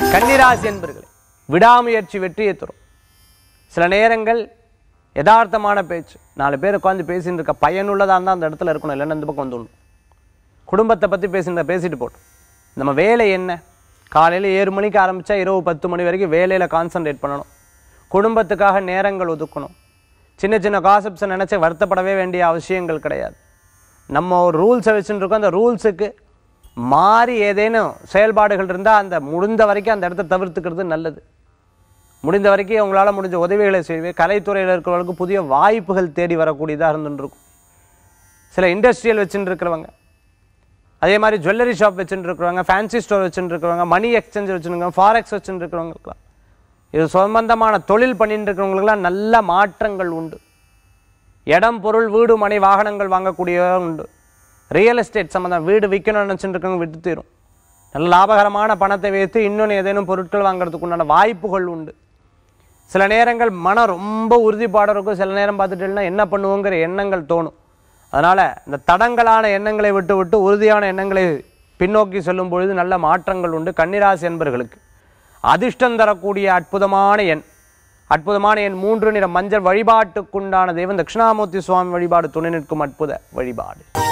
கன்னிராசி என்பர்களே விடாமுயற்சி வெற்றியை தரும் சில நேரங்கள் யதார்த்தமான பேச்சு நாலு பேர் உட்காந்து பேசிட்டு இருக்க பயனுள்ளதாக இருந்தால் அந்த இடத்துல இருக்கணும் இல்லைன்னா இந்த பக்கம் வந்துடணும் குடும்பத்தை பற்றி பேசிட்டு பேசிட்டு போட்டோம் நம்ம வேலை என்ன காலையில் ஏழு மணிக்கு ஆரம்பித்தா இரவு பத்து மணி வரைக்கும் வேலையில் கான்சன்ட்ரேட் பண்ணணும் குடும்பத்துக்காக நேரங்கள் ஒதுக்கணும் சின்ன சின்ன காசப்ஸை நினச்சி வருத்தப்படவே வேண்டிய அவசியங்கள் கிடையாது நம்ம ஒரு ரூல்ஸை வச்சுட்டு இருக்கோம் அந்த ரூல்ஸுக்கு மாறி ஏதேனும் செயல்பாடுகள் இருந்தால் அந்த முடிந்த வரைக்கும் அந்த இடத்த தவிர்த்துக்கிறது நல்லது முடிந்த வரைக்கும் உங்களால் முடிஞ்ச உதவிகளை செய்வே கலைத்துறையில் இருக்கிறவங்களுக்கு புதிய வாய்ப்புகள் தேடி வரக்கூடியதாக இருந்துட்டு இருக்கும் சில இண்டஸ்ட்ரியல் வச்சுட்டு இருக்கிறவங்க அதே மாதிரி ஜுவல்லரி ஷாப் வச்சுட்டு இருக்கிறவங்க ஃபேன்சி ஸ்டோர் வச்சுட்டு இருக்கிறவங்க மணி எக்ஸ்சேஞ்ச் வச்சுருக்கவங்க ஃபாரெக்ஸ் வச்சுட்டு இருக்கிறவங்களுக்குலாம் இது சம்பந்தமான தொழில் பண்ணிட்டு இருக்கிறவங்களுக்குலாம் நல்ல மாற்றங்கள் உண்டு இடம் பொருள் வீடு மனை வாகனங்கள் வாங்கக்கூடிய உண்டு ரியல் எஸ்டேட் சம்மந்தம் வீடு விற்கணும்னு நினச்சிட்டு இருக்கவங்க விட்டு தீரும் நல்ல லாபகரமான பணத்தை வைத்து இன்னொன்று ஏதேனும் பொருட்கள் வாங்குறதுக்கு உண்டான வாய்ப்புகள் உண்டு சில நேரங்கள் மனம் ரொம்ப உறுதிப்பாடு இருக்கும் சில நேரம் பார்த்துட்டீங்கன்னா என்ன பண்ணுவோங்கிற எண்ணங்கள் தோணும் அதனால் இந்த தடங்கலான எண்ணங்களை விட்டு விட்டு உறுதியான எண்ணங்களை பின்னோக்கி செல்லும் பொழுது நல்ல மாற்றங்கள் உண்டு கன்னிராசி என்பர்களுக்கு அதிர்ஷ்டம் தரக்கூடிய அற்புதமான எண் அற்புதமான எண் மூன்று நிற மஞ்சள் வழிபாட்டுக்குண்டான தெய்வம் தட்சிணாமூர்த்தி சுவாமி வழிபாடு துணை நிற்கும் அற்புத வழிபாடு